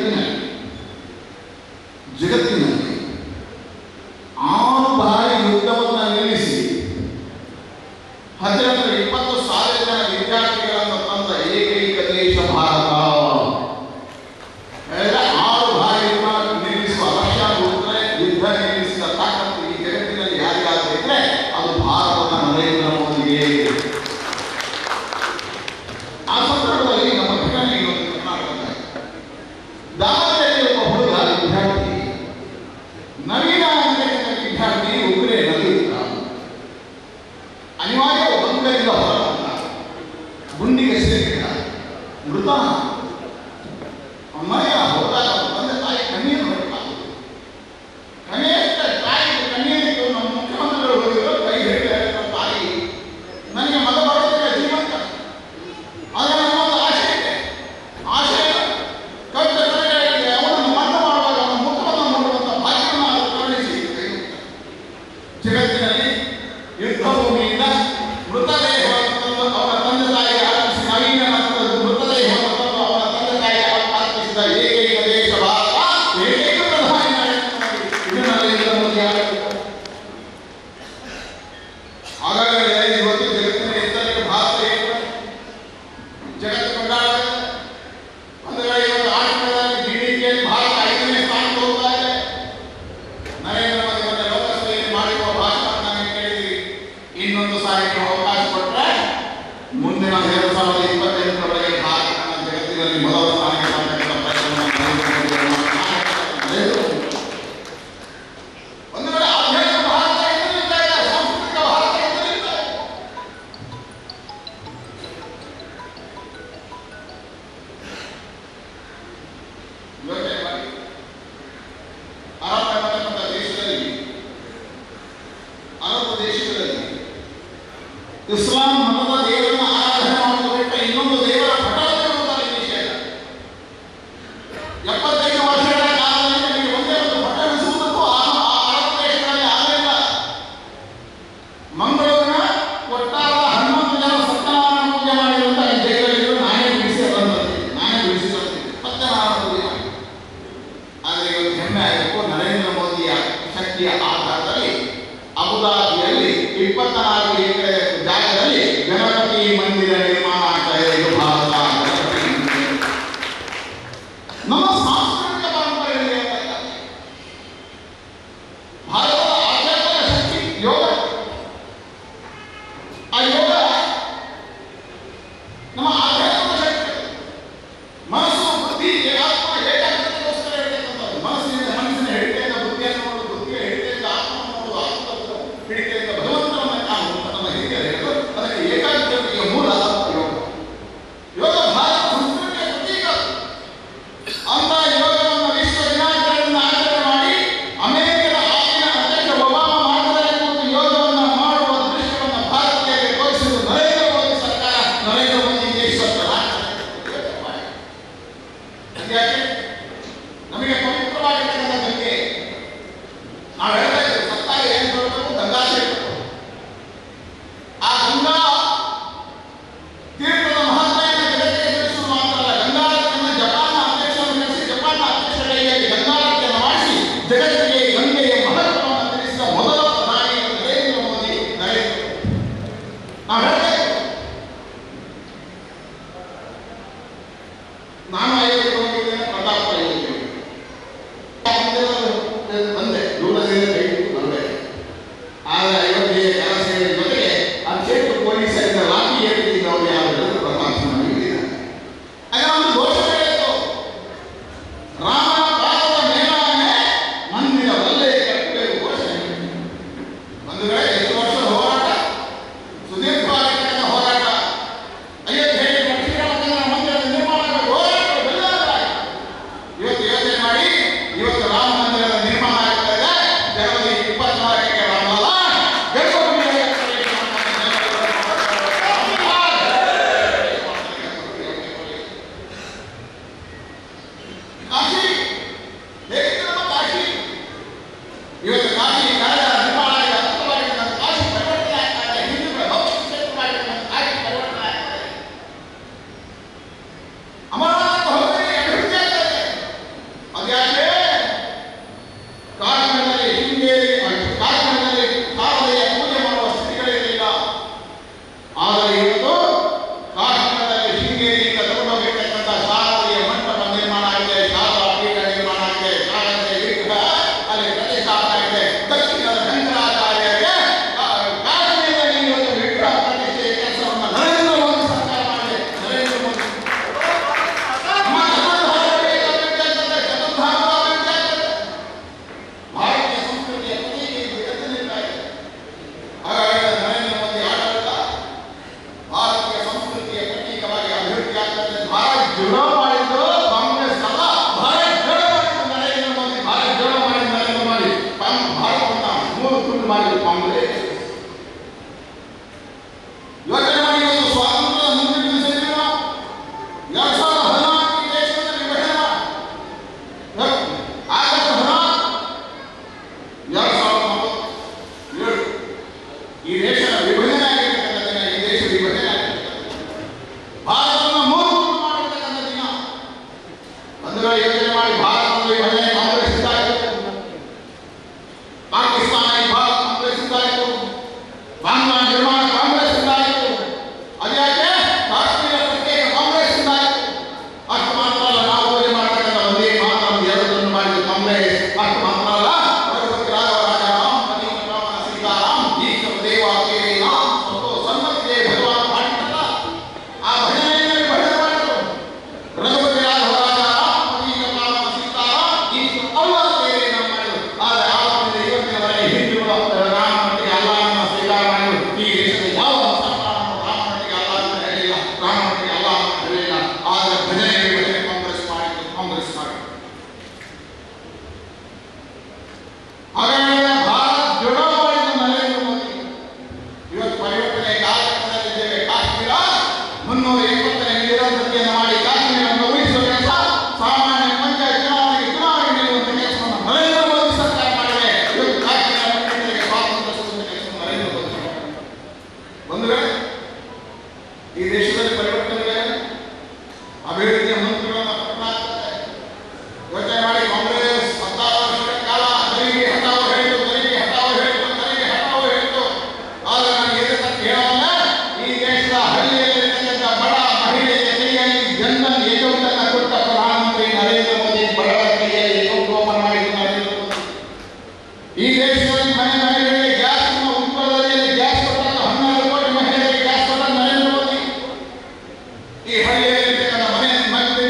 ಜಗತ್ತಿನಲ್ಲಿ ಜಗತ್ತಿನಲ್ಲಿ ಆರು ಬಾರಿ ಯುದ್ಧವನ್ನು ನಿಲ್ಲಿಸಿ ಹದಿನೆಂಟು ಇಪ್ಪತ್ತು ಸಾವಿರ ಜನ ವಿದ್ಯಾರ್ಥಿಗಳನ್ನು ತಂದ ಏಕೈಕ ದೇಶ ಭಾರತ ಹೇಳಿದ್ರೆ ಆರು ಬಾರಿ ಯುದ್ಧ ನಿಲ್ಲಿಸುವ ರಷ್ಯಾ ಹೋದ್ರೆ ಯುದ್ಧ ನಿಲ್ಲಿಸಿದ ತಾಕತ್ತು ಈ ಜಗತ್ತಿನಲ್ಲಿ ಯಾರಿಗಾದ್ರೂ ಇದ್ರೆ ಅದು ಭಾರತದ ನರೇಂದ್ರ ಮೋದಿಗೆ ಆ ಸಂದರ್ಭದಲ್ಲಿ ನಮ್ಮ ಘಟನೆ ಇವತ್ತು ಕರ್ನಾಟಕದ ದಾವಣಗೆರೆಯಲ್ಲಿ ಒಬ್ಬ ಹುಡುಗ ವಿದ್ಯಾರ್ಥಿ ನವೀನ ಅಂತಕ್ಕಂಥ ವಿದ್ಯಾರ್ಥಿ ಒಬ್ಬರೇ ನಲಿಯುತ್ತ ಅನಿವಾರ್ಯ ಬಂಧದಿಂದ ಹೊರ ಬಂದ ಗುಂಡಿಗೆ ಸೇರಿದ ಮೃತ ಮನೆಯ ಹೋದಾಗ ತಂದೆ ತಾಯಿ ಕಣ್ಣೀರು ಬರಬೇಕಾಗುವುದು ಕನಿಷ್ಠ ತಾಯಿ ಕಣ್ಣೀರಿಟ್ಟು ನಮ್ಮ ಮುಖ್ಯಮಂತ್ರಿಗಳು ಹೋಗಿದ್ರು ಕೈ ಹಿಡಿದ ತಾಯಿ ನನಗೆ ಮಗ ಬರೋದಕ್ಕೆ ಜೀವಂತ ಆದರೆ ನನ್ನೊಂದು ಆಸೆ ಇದೆ ಆಸೆ ಇದೆ ಕಟ್ಟ ಕಡೆಗಳಿಗೆ ಅವನನ್ನು ಮಟ್ಟ ಮಾಡುವಾಗ ಅವನ ಮುಖವನ್ನು ನೋಡುವಂಥ ಭಾಗ್ಯವನ್ನು ಅದು ಕರುಣಿಸಿ ಜಗತ್ತಿನಲ್ಲಿ ಯುದ್ಧ ಭೂಮಿಯಿಂದ ಮೃತದೇಹವನ್ನು ತಂದು ಅವನ ತಂದೆ ತಾಯಿಗೆ ಅರ್ಪಿಸಿ ನವೀನ ಮೃತದೇಹವನ್ನು ತಂದು ಅವನ ತಂದೆ ತಾಯಿಗೆ ಅರ್ಪಿಸಿದ ಏಕೈಕ ದೇಶ ಭಾರತ ಏಕೈಕ ಪ್ರಧಾನಿ ನರೇಂದ್ರ ಮೋದಿ ಇದು ನರೇಂದ್ರ ಮೋದಿ ಆಡಳಿತ ಹಾಗಾದರೆ ಇವತ್ತು ಜಗತ್ತಿನ ಎತ್ತರಕ್ಕೆ ಭಾರತ ಏನು ಜಗತ್ತು ಕೊಂಡಾಡುತ್ತದೆ ಒಂದು ವೇಳೆ ಇವತ್ತು ಆರ್ಥಿಕದಲ್ಲಿ ಜಿ ಡಿ ಪಿಯಲ್ಲಿ ಭಾರತ ಐದನೇ ಸ್ಥಾನಕ್ಕೆ ಹೋಗ್ತಾ ಇದೆ ನರೇಂದ್ರ ಮೋದಿ ಮತ್ತೆ ಲೋಕಸಭೆಯಲ್ಲಿ ಮಾಡಿರುವ ಭಾಷಣ ನಾನು ಕೇಳಿದ್ವಿ ಇನ್ನೊಂದು ಸಾರಿ ನೀವು ಅವಕಾಶ ಕೊಟ್ಟರೆ ಮುಂದಿನ ಎರಡು ಸಾವಿರದ ಇಪ್ಪತ್ತೆಂಟರೊಳಗೆ ಭಾರತವನ್ನು ಜಗತ್ತಿನಲ್ಲಿ ಮೊದಲ ಸ್ಥಾನಕ್ಕೆ ತರತಕ್ಕಂಥ ಪ್ರಯತ್ನವನ್ನು ನರೇಂದ್ರ ಮೋದಿ ಅವರು ಮಾಡ್ತಾರೆ. ಒಂದು ವೇಳೆ ಆಧ್ಯಾತ್ಮಿಕ ಭಾರತ ಎದುರಿಸ್ತಾ ಇದೆ ಸಾಂಸ್ಕೃತಿಕ ಭಾರತ ಎದುರಿಸ್ತಾ ಇದೆ ಯೋಚನೆ ಮಾಡಿ ಅರಬ್ ಎಂಬತಕ್ಕಂಥ ದೇಶದಲ್ಲಿ ಅರಬ್ ದೇಶಗಳಲ್ಲಿ ಇಸ್ಲಾಂ ಮತದ ದೇವರನ್ನ ಆರಾಧನೆ ಮಾಡುವುದು ಬಿಟ್ಟ ಇನ್ನೊಂದು ದೇವರ ಪಟವನ್ನು ಇರುವುದರಲ್ಲಿ ನಿಷೇಧ ಎಪ್ಪತ್ತೈದು ವರ್ಷಗಳ ಕಾಲದಲ್ಲಿ ನಿಮಗೆ ಒಂದೇ ಒಂದು ಪಟ ಇರಿಸುವುದಕ್ಕೂ ಆ ಆ ಅರಬ್ ದೇಶಗಳಲ್ಲಿ ಆಗಲಿಲ್ಲ ಮಂಗಳೂರಿನ ಒಟ್ಟಾರ ಹನ್ನೊಂದು ಜನ ಸತ್ಯನಾರಾಯಣ ಪೂಜೆ ಮಾಡಿರುವಂತಹ ಈ ಜೈಲಲ್ಲಿದ್ದು ನಾನೇ ಬಿಡಿಸಿ ಬಂದಂತೆ ನಾನೇ ಬಿಡಿಸಿ ಬಂದಿದ್ದೆ ಸತ್ಯನಾರಾಯಣ ಪೂಜೆ ಮಾಡಿ ಆದರೆ ಇವತ್ತು ಹೆಮ್ಮೆ ಆಗಬೇಕು ನರೇಂದ್ರ ಮೋದಿಯ ಶಕ್ತಿಯ ಆಧಾರದಲ್ಲಿ ಅಬುದಾಬಿಯಲ್ಲಿ ಇಪ್ಪತ್ನಾಲ್ಕು ಎಕರೆ ಜಾಗದಲ್ಲಿ ಗಣಪತಿ ಮಂದಿರ ನಿರ್ಮಾಣ ಆಗ್ತಾ ಇದೆ ಇದು ಭಾರತ ಗಣಪತಿ ಮಂದಿರ. ನಮ್ಮ ಸಾಂಸ್ಕೃತಿಕ ಪರಂಪರೆಯಲ್ಲಿ ಅಂತ ಇದ್ದಾರೆ. ಭಾರತದ ಆಧ್ಯಾತ್ಮಿಕ ಶಕ್ತಿ ಯೋಗ ಆ ಯೋಗ ನಮ್ಮ ಆಧ್ಯಾತ್ಮಿಕ ಶಕ್ತಿ ಮನಸ್ಸು ಬುದ್ಧಿ ಆತ್ಮ ಏಕಾಗ್ರತೆಗೋಸ್ಕರ ಹೇಳ್ತಕ್ಕಂಥದ್ದು ಮನಸ್ಸಿನಿಂದ ಮನಸ್ಸಿನ ಹಿಡಿತೆಯಿಂದ ಬುದ್ಧಿಯನ್ನು ನೋಡು ಬುದ್ಧಿಯ ಹಿಡಿತೆಯಿಂದ ಆತ್ಮವನ್ನು ನೋಡು ಆತ್ಮದ ಹಿಡಿತೆಯಿಂದ ಭಗವಂತನನ್ನ ಕಾಣು ಅಂತ ನಮ್ಮ ಹಿರಿಯರು ಹೇಳಿದ್ರು ಅದಕ್ಕೆ ಏಕಾಗ್ರತೆಯ ಮೂಲ ಯೋಗ ಯೋಗ ಭಾರತ ಸಂಸ್ಕೃತಿಯ ಪ್ರತೀಕ ಅಂತ ಯೋಗವನ್ನು ವಿಶ್ವ ದಿನಾಚರಣೆಯನ್ನು ಆಚರಣೆ ಮಾಡಿ ಅಮೆರಿಕದ ಆಗಿನ ಅಧ್ಯಕ್ಷ ಒಬಾಮ ಮಾರ್ಗದಲ್ಲಿ ಕೂತು ಯೋಗವನ್ನು ಮಾಡುವ ದೃಶ್ಯವನ್ನು ಭಾರತೀಯರಿಗೆ ತೋರಿಸಿದ್ದು ನರೇಂದ್ರ ಮೋದಿ ಸರ್ಕಾರ ನರೇಂದ್ರ ಮೋದಿ ದೇಶದ ಪ್ರಧಾನಿ ಅದ್ಯಾಕೆ ನಮಗೆ ಪವಿತ್ರವಾಗಿರ್ತಕ್ಕಂಥ ಗಂಗೆ ನಾವು ಹೇಳ್ತಾ ಇದ್ದೀವಿ ಸತ್ತಾಗ ಏನು ಬರಬೇಕು ಗಂಗಾ ಸೇರಬೇಕು ಆ ಗಂಗಾ ತೀರ್ಥದ ಮಹತ್ವವನ್ನು ಜಗತ್ತಿಗೆ ತಿಳಿಸುವುದು ಮಾತ್ರ ಅಲ್ಲ ಗಂಗಾರತಿಯನ್ನು ಜಪಾನ್ನ ಅಧ್ಯಕ್ಷರನ್ನು ಕರೆಸಿ ಜಪಾನ್ನ ಅಧ್ಯಕ್ಷರ ಕೈಯಲ್ಲಿ ಗಂಗಾರತಿಯನ್ನು ಮಾಡಿಸಿ ಜಗತ್ತಿಗೆ ಗಂಗೆಯ ಮಹತ್ವವನ್ನು ತಿಳಿಸಿದ ಮೊದಲ ಪ್ರಧಾನಿ ನರೇಂದ್ರ ಮೋದಿ ನರೇಂದ್ರ ನಾವು ಹೇಳ್ತಾ ಇದ್ದೀವಿ ನಾನು ಐವತ್ತು ಹೋಗಿದ್ದೇನೆ ಪ್ರತಾಪ್ ಐವತ್ತು ಬಂದೆ ದೂರದಿಂದ ಕೈ ಬಂದೆ ಆದರೆ ಐವತ್ತಿಗೆ ಕೆಲಸ ಜೊತೆಗೆ ಆ ಕ್ಷೇತ್ರ ಪೊಲೀಸರಿಂದ ಲಾಠಿ ಏರಿದ್ದು ಅವರು ಯಾರು ಹೇಳಿದ್ರು ಪ್ರತಾಪ್ ಸಿಂಹ ಆಗ ಒಂದು ಘೋಷಣೆ ಹೇಳಿತು ರಾಮನ ಪಾದದ ಮೇಲಾನೆ ಮಂದಿರ ವಲ್ಲೆ ಕಟ್ಟಬೇಕು ಘೋಷಣೆ ಒಂದು ವೇಳೆ ಎಷ್ಟು ವರ್ಷದ ಹೋರಾಟ ಸುದೀರ್ಘವಾಗಿರ್ತಕ್ಕಂಥ ಹೋರಾಟ ಅಯೋಧ್ಯೆಯಲ್ಲಿ ಶ್ರೀರಾಮಚಂದ್ರ ಮಂದಿರದ ನಿರ್ಮಾಣ ಆಗಬೇಕು ಹೋರಾಟ ಬೆಲ್ಲ ಜೋಡೋ ಮಾಡಿದ್ದು ಕಾಂಗ್ರೆಸ್ ಅಲ್ಲ ಭಾರತ್ ಜೋಡೋ ಮಾಡಿದ್ದು ನರೇಂದ್ರ ಮೋದಿ ಭಾರತ್ ಜೋಡೋ ಮಾಡಿದ್ದು ನರೇಂದ್ರ ಮೋದಿ ಕಾಂಗ್- ಭಾರತವನ್ನ ಮೂರು ತುಂಡು ಮಾಡಿದ್ದು ಕಾಂಗ್ರೆಸ್ ಯೋಚನೆ ಮಾಡಿ ಒಂದು ಸ್ವಾತಂತ್ರ್ಯದ ಮುಂದಿನ ದಿವಸದಲ್ಲಿ ನಾವು ಎರಡ್ ಸಾವಿರದ ಹದಿನಾಲ್ಕು ಈ ದೇಶವನ್ನು ವಿಭಜನೆ ಮಾಡಿ ಆಗಸ್ಟ್ ಹದಿನಾಲ್ಕು ಎರಡ್ ಸಾವಿರದ ನಲವತ್ತೇಳು ಈ ದೇಶದ ವಿಭಜನೆ ಆಗಿರ್ತಕ್ಕಂಥ ದಿನ ಈ ದೇಶ ವಿಭಜನೆ ಆಗಿರ್ತಕ್ಕಂಥ ಭಾರತವನ್ನು ಮೂರು ತುಂಡು ಮಾಡಿರ್ತಕ್ಕಂಥ ದಿನ ಬಂಧುಗಳ ಯೋಚನೆ ಮಾಡಿ ಭಾರತದ ವಿಭಜನೆ ಕಾಂಗ್ರೆಸ್ ಇದ್ದಾಯಿತು ಪಾಕಿಸ್ತಾನ ಈ ಭಾರತ ಕಾಂಗ್ರೆಸ್ ಇದ್ದಾಯಿತು ಬಾಂಗ್ಲಾ ನಿರ್ಮಾಣ ಕಾಂಗ್ರೆಸ್ ಇದ್ದಾಯಿತು ಅದ್ಯಾಕೆ ಕಾಶ್ಮೀರ ಪ್ರತ್ಯೇಕ ಕಾಂಗ್ರೆಸ್ ಇದ್ದಾಯಿತು ಅಷ್ಟು ಮಾತ್ರ ಅಲ್ಲ ನಾವು ಓದಿ ಮಾಡತಕ್ಕಂಥ ಒಂದೇ ಮಾತ್ರ ಎರಡನ್ನು ಮಾಡಿದ ಕಾಂಗ್ರೆಸ್ ಅಷ್ಟು ಮಾತ್ರ ಅಲ್ಲ ರಘುಪತಿ ರಾಘವ ರಾಜಾರಾಮ್ ಪತಿ ರಾಮ ಸೀತಾರಾಮ್ ದೀಕ್ಷ ದೇವ ಕೇರಾಮ್ ಮತ್ತು ಸನ್ಮತಿಗೆ ಭಗವಾನ್ ಮಾಡಿದ್ದಲ್ಲ ಆ ಭಜನೆಯನ್ನು ಭಜನೆ ಮಾಡಿದರು ರಘುಪತಿ ರಾಘವ ರಾಜಾರಾಮ್ ಪತಿ ರಾಮ ಸೀತಾರಾಮ್ ದೀಕ್ಷ ಅವ್ವ ಕೇರೇನ ಮಾಡಿದರು ಆದರೆ ಆವತ್ತಿನ ಇವತ್ತಿನವರೆಗೆ ಹಿಂದೂಗಳು ರಾಮನಿಗೆ ಅಲ್ಲಾಹನ ಸ್ವೀಕಾರ ಮಾಡಿದರು ಈ ದೇಶದ ಯಾವ ಸರ್ಕಾರವನ್ನು ರಾಮನಿಗೆ ಅಲ್ಲಾಹನ ಹೇಳಿಲ್ಲ ರಾಮನಿಗೆ ಅಲ್ಲಾಹನ ಹೇಳಿಲ್ಲ ಆದರೆ ಭಜನೆ ಭಜನೆ ಕಾಂಗ್ರೆಸ್ ಮಾಡಿದ್ದು ಕಾಂಗ್ರೆಸ್ ಮಾಡಿದ್ದು ಹಾಗಾದರೆ ಭಾರತ್ ಜೋಡೋ ಮಾಡಿದ್ದು ನರೇಂದ್ರ ಮೋದಿ ಇವತ್ತು ಪರಿವರ್ತನೆ ಕಾಲಘಟ್ಟದಲ್ಲಿದ್ದೇವೆ ಕಾಶ್ಮೀರ ಮುನ್ನೂರ ಎಪ್ಪತ್ತನೇ ನಿರಂತರತೆಯನ್ನು ಮಾಡಿ ಕಾಶ್ಮೀರವನ್ನು ಉಳಿಸುವ ಕೆಲಸ ಸಾಮಾನ್ಯ ಪಂಚಾಯತ್ ಚುನಾವಣೆಗೆ ಚುನಾವಣೆ ನೀಡುವಂತ ಕೆಲಸವನ್ನು ನರೇಂದ್ರ ಮೋದಿ ಸರ್ಕಾರ ಮಾಡಿದೆ ಇವತ್ತು ಕಾಶ್ಮೀರ ಮುಖ್ಯಮಂತ್ರಿಗೆ ಸ್ವಾತಂತ್ರ್ಯ ಸಿಗುವಂತ ಕೆಲಸವನ್ನು ನರೇಂದ್ರ ಮೋದಿ ಮಾಡಿದ್ದಾರೆ. ಒಂದು ವೇಳೆ ಈ ದೇಶದಲ್ಲಿ ಪರಿವರ್ತನೆಗಳಿವೆ ಅಭಿವೃದ್ಧಿಯ ಮಂತ್ರಿಗಳನ್ನು ಪಟ್ಟಣಾಗ್ತದೆ ಯೋಚನೆ ಮಾಡಿ ಕಾಂಗ್ರೆಸ್ ಹತ್ತಾರು ವರ್ಷಗಳ ಕಾಲ ತೆರಿಗೆ ಹಠಾವು ಹೇಳಿತು ತೆರಿಗೆ ಹಠಾವು ಹೇಳಿತು ತೆರಿಗೆ ಹಠಾವು ಹೇಳಿತು ಆದರೆ ನಾನು ಎದುರು ಹೇಳೋಲ್ಲ ಈ ದೇಶದ ಹಳ್ಳಿಯಲ್ಲಿರ್ತಕ್ಕಂಥ ಬಡ ಮಹಿಳೆಯ ಕೈಯಲ್ಲಿ ಜನ್ಧನ್ ಏಕೌಟನ್ನು ಕೊಟ್ಟ ಪ್ರಧಾನಮಂತ್ರಿ ನರೇಂದ್ರ ಮೋದಿ ಬಡವರ ಕೈಯಲ್ಲಿ ಏಕೌಟವನ್ನು ಮಾಡಿದ್ದು ನರೇಂದ್ರ ಮೋದಿ ಈ ದೇಶದಲ್ಲಿ ಮನೆ ಮಹಿಳೆಯರಿಗೆ ಗ್ಯಾಸ್ ಉತ್ಪನ್ನದಲ್ಲಿ ಗ್ಯಾಸ್ ಕೊಟ್ಟ ಹನ್ನೆರಡು ಕೋಟಿ ಮಹಿಳೆಯರಿಗೆ ಗ್ಯಾಸ್ ಕೊಟ್ಟ ನರೇಂದ್ರ ಮೋದಿ ಈ ಹಳ್ಳಿಯಲ್ಲಿ ಮನೆ ಮನೆ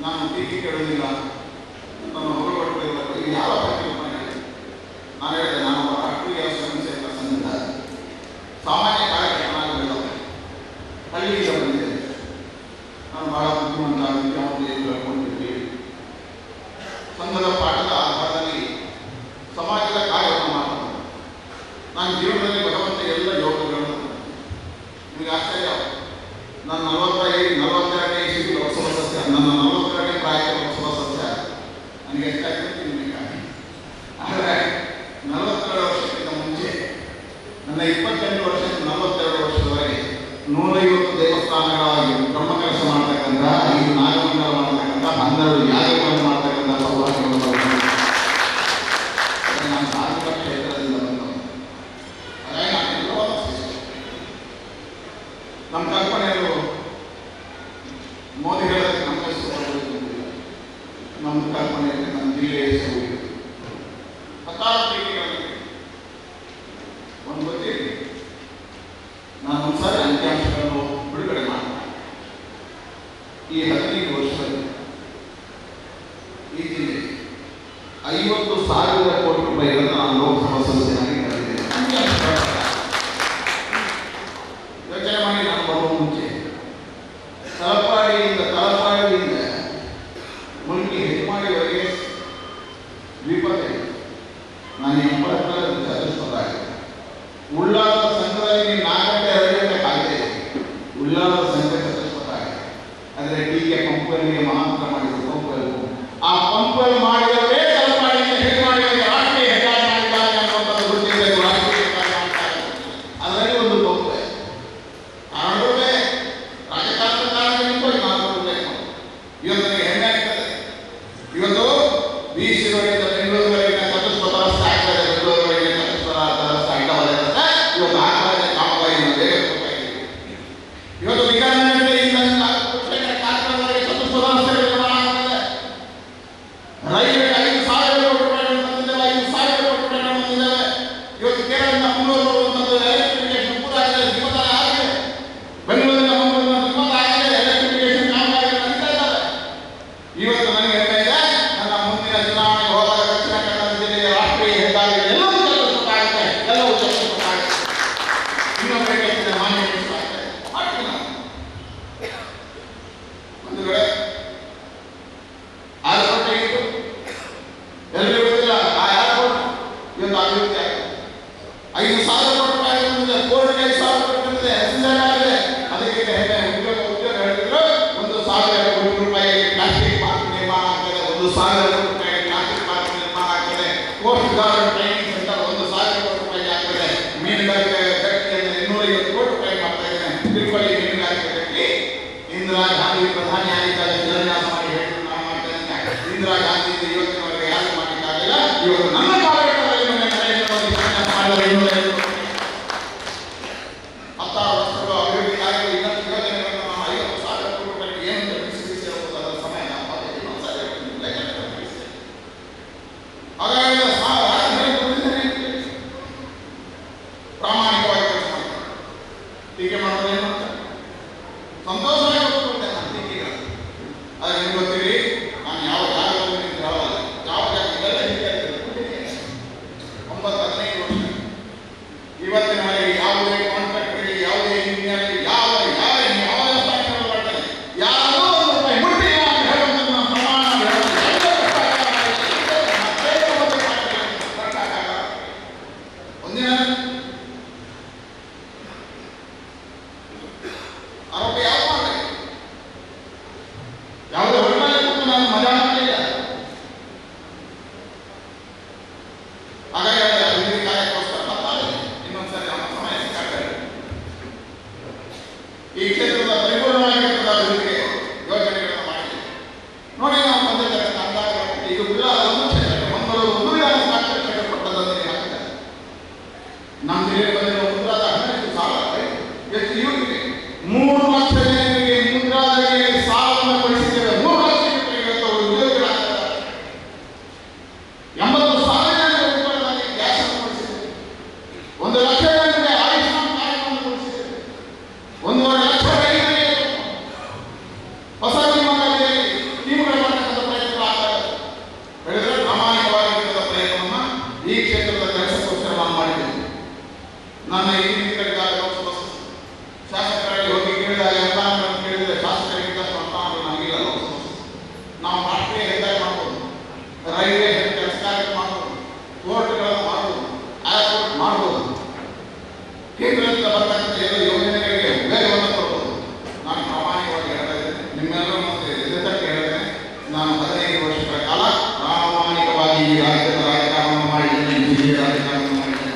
ನಾನು ಟೀಕೆ ಕೇಳುವುದಿಲ್ಲ ನನ್ನ ಹೊರಗೊಟ್ಟಿಲ್ಲ ಇದು ಯಾವ ಪರಿಕಲ್ಪನೆ ನಾನು ಹೇಳಿದೆ ನಾನು ಒಬ್ಬ ರಾಷ್ಟ್ರೀಯ ಸ್ವಯಂ ಸೇವಕ ಸಂಘದ ಸಾಮಾನ್ಯ ಕಾರ್ಯಕ್ರಮ ಹಳ್ಳಿಯಿಂದ ಬಂದಿದ್ದೇನೆ ನಾನು ಬಹಳ ಬುದ್ಧಿವಂತ ವಿದ್ಯಾವಂತ ಎಂದು ಹೇಳ್ಕೊಂಡಿದ್ದೇವೆ ಸಂಘದ ಪಾಠದ ಆಧಾರದಲ್ಲಿ ಸಮಾಜದ ಕಾರ್ಯವನ್ನು ಮಾಡ್ತಾರೆ ನಾನು ಜೀವನದಲ್ಲಿ ಭಗವಂತ ಎಲ್ಲ ಯೋಗಗಳನ್ನು ನಿಮಗೆ ಆಶ್ಚರ್ಯ ನನ್ನ ನಲವತ್ತೈದು ನಲವತ್ತೆರಡನೇ ಇಸ್ವಿ ಲೋಕಸಭಾ ಸದಸ್ಯ ನನ್ನ ನಲವತ್ತೆರಡನೇ ಪ್ರಾಯದ ಲೋಕಸಭಾ ಸದಸ್ಯ ನನಗೆ ಎಷ್ಟಾಗ್ತದೆ ನಿಮಗೆ ಆದರೆ ನಲವತ್ತೆರಡು ವರ್ಷಕ್ಕಿಂತ ಮುಂಚೆ ನನ್ನ ಇಪ್ಪತ್ತೆಂಟು ವರ್ಷದಿಂದ ನಲವತ್ತೆರಡು ವರ್ಷದವರೆಗೆ ನೂರೈವತ್ತು ದೇವಸ್ಥಾನಗಳಾಗಿ ಬ್ರಹ್ಮ ಕೆಲಸ ಮಾಡ್ತಕ್ಕಂಥ ಐದು ನಾಗಮಂಡಲ ಮಾಡ್ತಕ್ಕಂಥ ಹನ್ನೆರಡು ಯಾಗಗಳನ್ನು ಮಾಡ್ತಕ್ಕಂಥ ಸೌಭಾಗ್ಯವನ್ನು ಪಡೆದಿದ್ದೇನೆ. ಆದರೆ ನಾನು ಧಾರ್ಮಿಕ ಕ್ಷೇತ್ರದಿಂದ ಬಂದವನು ಹಾಗಾಗಿ ನಾನು ಎಲ್ಲವನ್ನೂ ಸಹಿಸಿದೆ. ನಮ್ಮ ಕಲ್ಪನೆಗಳು ಮೋದಿ ಹೇಳೋದಕ್ಕೆ ನಮ್ಮ ಹೆಸರು ಬರಬೇಕು ಅಂತಿಲ್ಲ. ನಮ್ಮ ಕಲ್ಪನೆಯಲ್ಲಿ ನಮ್ಮ ಜಿಲ್ಲೆಯ ಹೆಸರು ಇದೆ. ಹತ್ತಾರು ಟೀಕೆಗಳನ್ನು ಒಂದು ಗೊತ್ತಿರಲಿ ನಾನು ಒಂದ್ಸಾರಿ ಅಂಕಿಅಂಶಗಳನ್ನು ಬಿಡುಗಡೆ ಮಾಡ್ತೀನಿ ಈ ಹದಿನೈದು ವರ್ಷದಲ್ಲಿ ಈ ಜಿಲ್ಲೆ ಐವತ್ತು ಸಾವಿರ ಕೋಟಿ ರೂಪಾಯಿಗಳನ್ನು ನಾನು ಲೋಕಸಭಾ ಸದಸ್ಯನಾಗಿ ಕರೆದಿದ್ದೇನೆ ಅಂಕಿಅಂಶ ಪ್ರಕಾರ. ಯೋಚನೆ ಮಾಡಿ ನಾನು ಬರುವ ಮುಂಚೆ ತಲಪಾಡಿಯಿಂದ ತಲಪಾಡಿಯಿಂದ ಮುಲ್ಕಿ ಹೆಜ್ಮಾಡಿವರೆಗೆ ದ್ವೀಪತೆ ನಾನು ಎಂಬತ್ತರ ಚತುಷ್ಪದಾಗಿದೆ ಉಳ್ಳಾಲದ ಸಂಘದಲ್ಲಿ ನಾಲ್ಕು ಗಂಟೆ ಎರಡು ಗಂಟೆ ಕಾಯ್ತಾ ಇದೆ ಉಳ್ಳಾಲದ ಸಂಘ ಚತುಷ್ಪದಾಗಿದೆ ಆದರೆ ಟೀಕೆ ಪಂಪುಗಳಿಗೆ ಮಾತ್ರ ಮಾಡಿದ್ರು ಪಂಪುಗಳು ಆ ಪಂಪುಗಳು ಮಾಡಿದವರೇ ತಲಪಾಡಿಯಿಂದ ಹೆಜ್ಮಾಡಿವರೆಗೆ ರಾಷ್ಟ್ರೀಯ ಹೆದ್ದಾರಿ ಮಾಡಿದ್ದಾರೆ ಅನ್ನುವಂಥದ್ದು ಗೊತ್ತಿರಬೇಕು ರಾಷ್ಟ್ರೀಯ ಹೆದ್ದಾರಿ ಮಾಡ್ತಾರೆ ಅದರಲ್ಲಿ ಒಂದು ಪಂಪು ಇದೆ ಕಾರಣಗಳೇ ರಾಜಕಾರಣದ ಕಾರಣಗಳಿಂದ ನಾನು ಕೊಡಬೇಕು ಇವತ್ತು ನನಗೆ ಹೆಮ್ಮೆ ಆಗ್ತದೆ ಇವತ್ತು ಬೀಸಿರೋರಿಂದ ಬೆಂಗಳೂರುವರೆಗಿನ ಚತುಷ್ಪಥ ರಸ್ತೆ ಆಗ್ತದೆ ಬೆಂಗಳೂರುವರೆಗಿನ ಚತುಷ್ಪಥ ರಸ್ತೆ ಅಡ್ಡ ಹೊಡೆಯುತ್ತೆ ಇವತ್ತು ಆಗ್ತದೆ ಕಾಮಗಾರಿಯನ್ನು ಬೇಗ ಕೊಡ್ತಾ ಇದ್ದೀವಿ ಇವತ್ತು ವಿಕಾಸನಗರದಿಂದ ಕಾರ್ಯಕ್ರಮವರೆಗೆ ಚತುಷ್ಪಥ ರಸ್ತೆ ನಿರ್ಮಾಣ ಆಗ್ತದೆ ರೈಲ್ವೆ ಐದು ಸಾವಿರ ಕೋಟಿ ರೂಪಾಯಿಗಳನ್ನು ತಂದಿದ್ದೇವೆ ಐದು ಸಾವಿರ ಕೋಟಿ ರೂಪಾಯಿಗಳನ್ನು ತಂದಿದ್ದೇವೆ ಇವತ್ತು ಕೇರಳದಿಂದ ಮಂಗಳೂರು ಬರುವಂಥದ್ದು ಎಲೆಕ್ಟ್ರಿಫಿಕೇಶನ್ ಪೂರ ಆಗಿದೆ ಜೀವನ ಆಗಿದೆ ಬೆಂಗಳೂರಿನ ಮಂಗಳೂರಿನ ಜೀವನ ಆಗಿದೆ ಎಲೆಕ್ಟ್ರಿಫಿಕೇಶನ್ ಕಾಮಗಾರಿ ನಡೀತಾ ಇದ್ದಾವೆ ಇವತ್ತು ನನಗೆ ಹೆಮ್ಮೆ ಇದೆ ನನ್ನ ಮುಂದಿನ ಚುನಾವಣೆಗೆ ಹೋದಾಗ ದಕ್ಷಿಣ ಕನ್ನಡ ಜಿಲ್ಲೆಯ ರಾಷ್ಟ್ರೀಯ ಹೆದ್ದಾರಿ ಎಲ್ಲವೂ ಚಲಿಸುತ್ತಾಗುತ್ತೆ ಎಲ್ಲವೂ ಚಲಿಸುತ್ತಾಗುತ್ತೆ ಇನ್ನೊಬ್ಬರಿಗೆ ಹೆಚ್ಚಿನ ಮಾನ್ಯ ಆಗ್ತದೆ ಮಾಡ್ತೀನಿ ನಾನು ಒಂದು ವೇಳೆ ಆಸ್ಪತ್ರೆ ಇತ್ತು ಎಲ್ಲರಿಗೂ ಗೊತ್ತಿಲ್ಲ ಆ ಏರ್ಪೋರ್ಟ್ ಇವತ್ತು ಅಭಿವೃದ್ಧಿ ಆಗಿದೆ ಐದು ಸಾವಿರ ಕೋಟಿ ರೂಪಾಯಿ ಬಂದಿದೆ ಕೋರ್ಟ್ಗೆ ಐದು ಸಾವಿರ ಕೋಟಿ ಬಂದಿದೆ ಹೆಸರು ಆಗಿದೆ ಅದಕ್ಕೆ ಹೆಮ್ಮೆ ಉದ್ಯೋಗ ಉದ್ಯೋಗ ಹೇಳಿದ್ರು ಒಂದು ಸಾವಿರ ಕೋಟಿ ರೂಪಾಯಿ ಪ್ಲಾಸ್ಟಿಕ್ ಪಾರ್ಕ್ ನಿರ್ಮಾಣ ಆಗ್ತದೆ ಒಂದು ಸಾವಿರ ಕೋಟಿ ರೂಪಾಯಿ ಪ್ಲಾಸ್ಟಿಕ್ ಪಾರ್ಕ್ ನಿರ್ಮಾಣ ಆಗ್ತದೆ ಕೋಸ್ಟ್ ಗಾರ್ಡ್ ಟ್ರೈನಿಂಗ್ ಸೆಂಟರ್ ಒಂದು ಸಾವಿರ ಕೋಟಿ ರೂಪಾಯಿ ಆಗ್ತದೆ ಮೀನುಗಾರಿಕೆ ಗಟ್ಟಿಯನ್ನು ಇನ್ನೂರೈವತ್ತು ಕೋಟಿ ರೂಪಾಯಿ ಮಾಡ್ತಾ ಇದ್ದೇನೆ ತಿರುಪತಿ ಮೀನುಗಾರಿಕೆ ಗಟ್ಟಿ ಇಂದಿರಾ ಗಾಂಧಿ ಪ್ರಧಾನಿ ಆಗಿದ್ದಾಗ ಶಿಲಾನ್ಯಾಸ ಮಾಡಿ ಹೇಳಿದ್ರು ನಾನು ಮಾಡ್ತಾ ಇದ್ದೇನೆ ಇಂದಿರಾ ಗಾಂಧಿ ಇವತ್ತಿನವರೆಗೆ ಯಾರು ಮಾಡಿದ್ದಾಗಿಲ್ಲ ಇವತ್ತು ನನ್ನ ಕಾಲಘಟ್ಟದಲ್ಲಿ ಮೊನ್ನೆ ನರೇಂದ್ರ ಮೋದಿ ಶಿಲಾನ್ಯಾಸ ಮಾಡಿದರೆ ಇನ್ನೂರೈವತ್ತು ಕೋಟಿ. ಹತ್ತಾರು ವರ್ಷಗಳು ಅಭಿವೃದ್ಧಿ ಕಾರ್ಯಗಳು ಇನ್ನಷ್ಟು ಯೋಜನೆಗಳನ್ನು ನಾವು ಐವತ್ತು ಸಾವಿರ ಕೋಟಿ ರೂಪಾಯಿಗೆ ಏನು ಅಂತ ಬಿಡಿಸಿ ಅದರ ಸಮಯ ಅದೇ ಇನ್ನೊಂದು ಸಾರಿ ಹೇಳ್ತೀನಿ, ಲೆಕ್ಕ ಬಿಡಿಸಿ. ಹಾಗಾಗಿ ಸಾ- ರಾಜಕೀಯ ಬಂದಿದ್ದೇನೆ ಅಂತ ಹೇಳಿ. ಪ್ರಾಮಾಣಿಕವಾಗಿ ಕೆಲಸ ಮಾಡ್ತಾರೆ ಟೀಕೆ ಮಾಡೋದು ಏನು ಅಂತ ಸಂತೋಷವಾಗಿ ಒಪ್ಪಿಕೊಂಡೆ ನಾನು ಟೀಕೆಗೆ ಆದರೆ ನಿಮ್ಗೆ ಗೊತ್ತಿರಿ ನಾನು ಯಾವ ಜಾಗದಲ್ಲಿ ನಿಂತು ಹೇಳೋಲ್ಲ ಯಾವ ಜಾಗ ಇದೆಲ್ಲ ಹೀಗೆ ಆಗ್ತದೆ. ನಿಮ್ಮೆಲ್ಲರ ಮುಂದೆ ಎದುತಕ್ಕೆ ಹೇಳಿದೆ ನಾನು ಹದಿನೈದು ವರ್ಷಗಳ ಕಾಲ ಪ್ರಾಮಾಣಿಕವಾಗಿ ಈ ರಾಜ್ಯದ ರಾಜಕಾರಣವನ್ನು ಮಾಡಿದ್ದೇನೆ ಜಿಲ್ಲೆಯ ರಾಜಕಾರಣವನ್ನು ಮಾಡಿದ್ದೇನೆ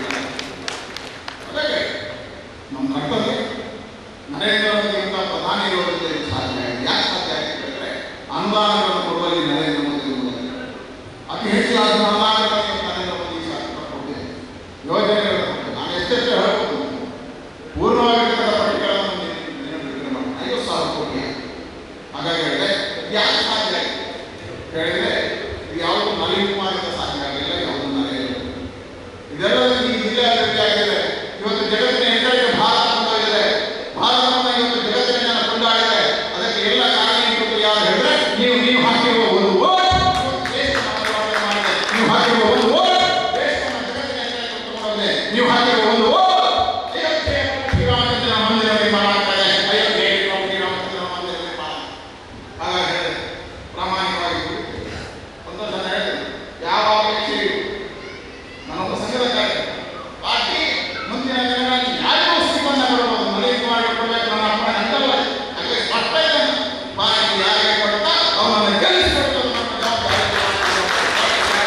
ಅದಕ್ಕೆ ನಮ್ಮ ರಕ್ತದಲ್ಲಿ ನರೇಂದ್ರ ಮೋದಿ ಅಂತ ಪ್ರಧಾನಿ ಇರೋದಕ್ಕೆ ಇದು ಸಾಧ್ಯ ಆಗಿದೆ ಯಾಕೆ ಸಾಧ್ಯ ಆಗಿದೆ ಅಂದರೆ ಅನುದಾನಗಳನ್ನು ಕೊಡುವಲ್ಲಿ ನರೇಂದ್ರ ಮೋದಿ ಇರುವುದಿಲ್ಲ ಅತಿ ಹೆಚ್ಚಾದ ಅನುದಾನಗಳನ್ನು ನರೇಂದ್ರ ಮೋದಿ ಸರ್ಕಾರ ಕೊಟ್ಟಿದೆ ಯೋಜನೆಗಳನ್ನು ಕೊಟ್ಟಿದೆ ನಾನು ಎಷ್ಟೆಷ್ಟು ಹೇಳ್ಬೋದು ಪೂರ್ಣವಾಗಿರ್ತಕ್ಕಂಥ ಪಟ್ಟಿಗಳನ್ನು ನೀನು- ನೀನು ಬಿಡುಗಡೆ ಮಾಡು. ಐವತ್ತು ಸಾವಿರ ಕೋಟಿ ಹಾಗಾಗಿ ಹೇಳಿದೆ ಯಾಕೆ ಸಾಧ್ಯ ಆಗಿದೆ ಹೇಳಿದ್ರೆ ಇದು ಯಾವುದು ನಳಿನ್ ಕುಮಾರಿಂದ ಸಾಧ್ಯ ಆಗಿಲ್ಲ ಯಾವುದು ನಡೆಯಲ್ಲ ಇದೆಲ್ಲದರಲ್ಲಿ ಈ ಜಿಲ್ಲೆ ಅಭಿವೃದ್ಧಿ ಆಗಿದೆ ಇವತ್ತು ಜಗತ್ತಿನ ಹೆಸರಿಗೆ ಭಾರತ ಕೊಂಡೊಯ್ದಿದೆ ಭಾರತವನ್ನು ಇವತ್ತು ಜಗತ್ತಿನ ಜನ ಕೊಂಡಾಡಿದೆ ಅದಕ್ಕೆ ಎಲ್ಲ ಕಾರಣೀಭೂತರು ಯಾರು ಹೇಳಿದ್ರೆ ನೀವು ನೀವು ಹಾಕಿರುವ ಒಂದು vote ಇವತ್ತು ದೇಶವನ್ನು ಬದಲಾವಣೆ ಮಾಡಿದೆ. ನೀವು ಹಾಕಿರುವ ಒಂದು vote ದೇಶವನ್ನು ಜಗತ್ತಿನ ಹೆಸರಿಗೆ ಕೊಂಡೊಯ್ದಿದೆ. ನೀವು ಹಾಕಿರುವ ಒಂದು vote ಅಯೋಧ್ಯೆಯ ಶ್ರೀರಾಮಚಂದ್ರ ಮಂದಿರ ನಿರ್ಮಾಣ ಆಗ್ತದೆ ಅಯೋಧ್ಯೆ ಶ್ರೀರಾಮಚಂದ್ರ ಮಂದಿರ ನಿರ್ಮಾಣ ಹಾಗಾಗಿ ಹೇಳಿದೆ, ಪ್ರಾಮಾಣಿಕವಾಗಿ ದುಡಿತೇವೆ. ಒಂದೊಂದು ಜನ ಹೇಳಿದ್ರು ಯಾವ ಅಪೇಕ್ಷೆಯೂ ನಾನೊಬ್ಬ ಸಂಘದ ಕಾರ್ಯಕರ್ತ ಪಾರ್ಟಿ ಮುಂದಿನ ದಿನಗಳಲ್ಲಿ ಯಾರಿಗೂ ಸಿಬ್ಬಂದ ಕೊಡಬಹುದು ನಳಿನ್ ಕುಮಾರ್ ಕೊಡಬೇಕು ನನ್ನ ಅಪ್ಪನ ಅಂತಲ್ಲ ಹಾಗೆ ಸ್ಪಷ್ಟ ಇದೆ ಪಾರ್ಟಿ ಯಾರಿಗೆ ಕೊಡ್ತಾ ಅವನನ್ನು ಗೆಲ್ಲಿಸಿಕೊಟ್ಟು ನಮ್ಮ ಜವಾಬ್ದಾರಿ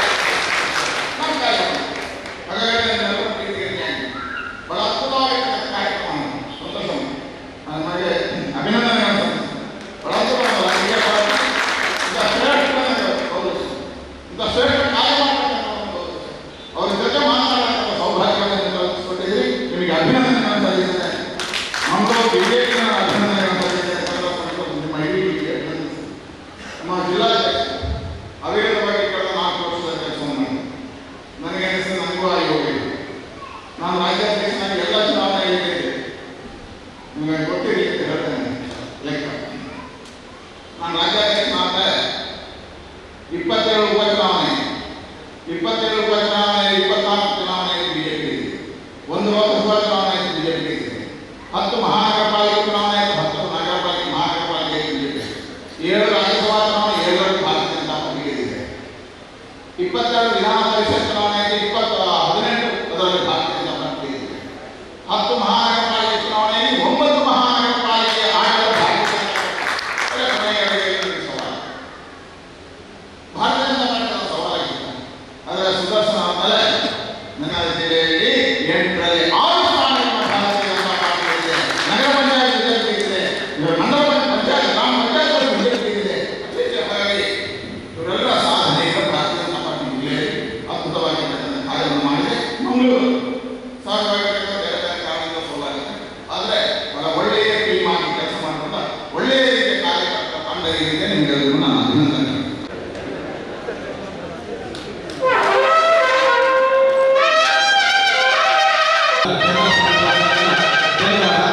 ನಮ್ಮ ಕಾರ್ಯಕ್ರಮ ಹಾಗಾಗಿ ನಾನೆಲ್ಲರ ಪ್ರೀತಿಗೆ ನ್ಯಾಯ. ಬಹಳ ಅದ್ಭುತವಾಗಿರ್ತಕ್ಕಂಥ ಕಾರ್ಯಕ್ರಮ ಸಂತೋಷ ನನ್ನ ಮನೆಗೆ ಅಭಿನಂದನೆ ಹೇಳ್ತೇನೆ. ಬಹಳ ಅದ್ಭುತವಾದ ಹಿರಿಯ ಪಾರ್ಟಿ. ಇಂಥ ಶ್ರೇಷ್ಠರನ್ನು ಗೌರವಿಸಿ. ಇಂಥ ಶ್ರೇಷ್ಠ ಕಾರ್ಯ ಮಾಡ್ತಕ್ಕಂಥವ್ರನ್ನು ಗೌರವಿಸಿ. ಅವ್ರ ಜೊತೆ ಮಾತನಾಡತಕ್ಕ ಸೌಭಾಗ್ಯವನ್ನು ಕಲ್ಪಿಸಿಕೊಟ್ಟಿದ್ದೀರಿ ನಿಮಗೆ ಅಭಿನಂದನೆ ಸಲ್ಲಿದ್ದೇನೆ ನಮ್ಮದು ಬಿಜೆಪಿಯ ಅಭಿನಂದನೆ ಸಲ್ಲಿದ್ದೇನೆ ಸಂದರ್ಭದಲ್ಲಿ ನಿಮ್ಮ ಇಡೀ ಟೀಮಿಗೆ ಅಭಿನಂದಿಸಿ ನಮ್ಮ ಜಿಲ್ಲಾಧ್ಯಕ್ಷ ಅವಿರತವಾಗಿ ಕಳೆದ ನಾಲ್ಕು ವರ್ಷದ ಕೆಲಸವನ್ನು ಮಾಡಿದೆ ನನಗೆ ಅನಿಸಿದ ನನಗೂ ಆ ಯೋಗ ಇದೆ ನಾನು ರಾಜ್ಯಾಧ್ಯಕ್ಷನಾಗಿ ಎಲ್ಲ ಚುನಾವಣೆ ಹೇಳಿದ್ದೆ ನಿಮಗೆ ಗೊತ್ತಿದೆ ಅಂತ ಹೇಳ್ತೇನೆ ಲೆಕ್ಕ ನಾನು ರಾಜ್ಯಾಧ್ಯಕ್ಷನಾದ ಇಪ್ಪತ್ತೇಳು ಉಪಚುನಾವಣೆ ಇಪ್ಪತ್ತೇಳು ಉಪಚುನಾವಣೆ ಇಪ್ಪತ್ನಾಲ್ಕು ಚುನಾವಣೆಯಲ್ಲಿ ಬಿಜೆಪಿ ಇದೆ ಒಂದು ಲೋಕಸಭಾ ಚುನಾವಣೆ ಬಿಜೆಪಿ ಇದೆ ಹತ್ತು ಮಹಾನಗರ ಪಾಲಿಕೆ ಚುನಾವಣೆ ಹತ್ತು ನಗರ ಪಾಲಿಕೆ ಮಹಾನಗರ ಪಾಲಿಕೆ ಬಿಜೆಪಿ ಏಳು ರಾಜ್ಯಸಭಾ ಚುನಾವಣೆ ಏಳರಲ್ಲಿ ಭಾರತೀಯ ಜನತಾ ಪಾರ್ಟಿಗೆ ಇದೆ ಇಪ್ಪತ್ತೆರಡು ವಿಧಾನ ಪರಿಷತ್ ಚುನಾವಣೆಯಲ್ಲಿ ಇಪ್ಪತ್ತು ಹದಿನೆಂಟು ಅದರಲ್ಲಿ ಭಾರತೀಯ ಜನತಾ ಪಾರ್ಟಿ ಇದೆ ಹತ್ತು ಮಹಾನಗರ ಪಾಲಿಕೆ ಚುನಾವಣೆಯಲ್ಲಿ ಒಂಬತ್ತು ಮಹಾನಗರ ಪಾಲಿಕೆ ಆಡಳಿತ ಭಾರತೀಯ ಜನತಾ ಪಾರ್ಟಿ ಒಳ್ಳೆ ಕೊನೆಗೆ ಅವರಿಗೆ ಸವಾಲು ಭಾರತೀಯ ಜನತಾ ಪಾರ್ಟಿ ಸವಾಲಾಗಿದೆ ಅದರ ಸುದರ್ಶನ ಆದಮೇಲೆ ನನ್ನ ಜಿಲ್ಲೆಯಲ್ಲಿ ಎಂಟರಲ್ಲಿ ಆರು ಸ್ಥಾನಗಳನ್ನು ಭಾರತೀಯ ಜನತಾ ಪಾರ್ಟಿ ಇದೆ ನಗರ ಪಂಚಾಯತ್ ಬಿಜೆಪಿ ಇದೆ ಮಂಡಲ ಪಂಚಾಯತ್ ಗ್ರಾಮ ಪಂಚಾಯತ್ ಬಿಜೆಪಿ ಇದೆ ಅತಿ ಹೆಚ್ಚು ಹಾಗಾಗಿ ಇವರೆಲ್ಲ ಸಾಧನೆಯಿಂದ ಭಾರತೀಯ ಜನತಾ ಪಾರ್ಟಿ ಜಿಲ್ಲೆಯಲ್ಲಿ ಅದ್ಭುತವಾಗಿ ನಡೆದ ಕಾರ್ಯವನ್ನು ಮಾಡಿದೆ ಮಂಗಳೂರು ಸಹಜವಾಗಿರ್ತಕ್ಕಂಥ ಬೇರೆ ಬೇರೆ ಕಾರಣದಿಂದ ಸೋಲಾಗಿದೆ ಆದರೆ ಬಹಳ ಒಳ್ಳೆಯ ಟೀಮ್ ಆಗಿ ಕೆಲಸ ಮಾಡಿಕೊಂಡ ಒಳ್ಳೆಯ ರೀತಿಯ ಕಾರ್ಯಕರ್ತರ ತಂಡ ಇದೆ ನಿಮಗೆಲ್ಲರಿಗೂ ನಾನು ಅಭಿನಂದನೆ ಧನ್ಯವಾದ